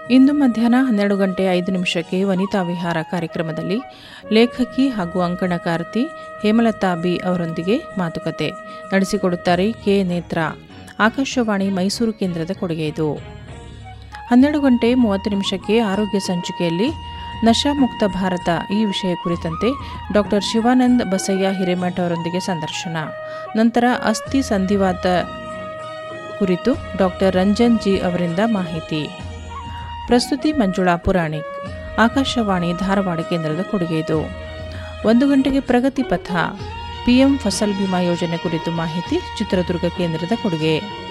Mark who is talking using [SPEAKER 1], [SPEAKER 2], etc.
[SPEAKER 1] ಇಂದು ಮಧ್ಯಾಹ್ನ ಹನ್ನೆರಡು ಗಂಟೆ ಐದು ನಿಮಿಷಕ್ಕೆ ವನಿತಾ ವಿಹಾರ ಕಾರ್ಯಕ್ರಮದಲ್ಲಿ ಲೇಖಕಿ ಹಾಗೂ ಅಂಕಣಕಾರ್ತಿ ಹೇಮಲತಾ ಬಿ ಅವರೊಂದಿಗೆ ಮಾತುಕತೆ ನಡೆಸಿಕೊಡುತ್ತಾರೆ ಕೆ ನೇತ್ರ ಆಕಾಶವಾಣಿ ಮೈಸೂರು ಕೇಂದ್ರದ ಕೊಡುಗೆ ಇದು ಹನ್ನೆರಡು ಗಂಟೆ ಮೂವತ್ತು ನಿಮಿಷಕ್ಕೆ ಆರೋಗ್ಯ ಸಂಚಿಕೆಯಲ್ಲಿ ನಶಾಮುಕ್ತ ಭಾರತ ಈ ವಿಷಯ ಕುರಿತಂತೆ ಡಾಕ್ಟರ್ ಶಿವಾನಂದ್ ಬಸಯ್ಯ ಹಿರೇಮಠ ಅವರೊಂದಿಗೆ ಸಂದರ್ಶನ ನಂತರ ಅಸ್ಥಿ ಸಂಧಿವಾತ ಕುರಿತು ಡಾಕ್ಟರ್ ರಂಜನ್ ಜಿ ಅವರಿಂದ ಮಾಹಿತಿ ಪ್ರಸ್ತುತಿ ಮಂಜುಳಾ ಪುರಾಣಿಕ್ ಆಕಾಶವಾಣಿ ಧಾರವಾಡ ಕೇಂದ್ರದ ಕೊಡುಗೆ ಇದು ಒಂದು ಗಂಟೆಗೆ ಪ್ರಗತಿ ಪಥ ಪಿಎಂ ಫಸಲ್ ಬಿಮಾ ಯೋಜನೆ ಕುರಿತು ಮಾಹಿತಿ ಚಿತ್ರದುರ್ಗ ಕೇಂದ್ರದ ಕೊಡುಗೆ